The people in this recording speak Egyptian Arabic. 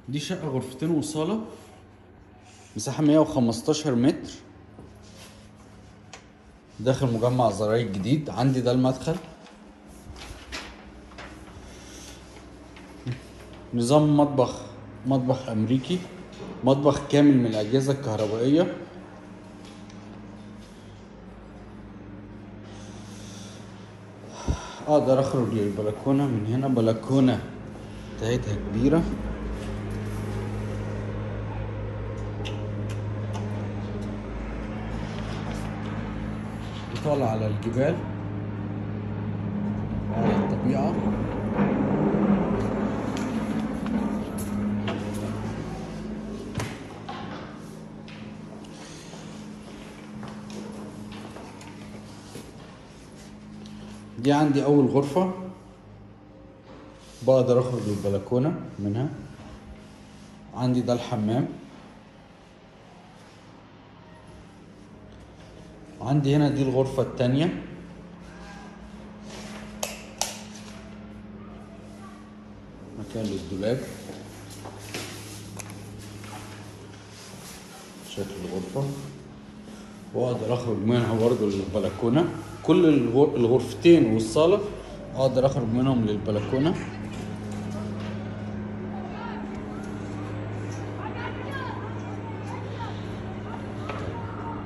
دي شقة غرفتين وصالة مساحة 115 متر داخل مجمع زراير جديد عندي ده المدخل نظام مطبخ مطبخ امريكي مطبخ كامل من الاجهزة الكهربائية اقدر اخرج للبلكونة من هنا بلكونة بتاعتها كبيرة وطالع على الجبال وعلى الطبيعة دي عندي أول غرفة بقدر أخرج للبلكونة منها عندي ده الحمام عندي هنا دي الغرفة التانية مكان للدولاب شكل الغرفة واقدر اخرج منها برضه للبلكونة كل الغر- الغرفتين والصالة اقدر اخرج منهم للبلكونة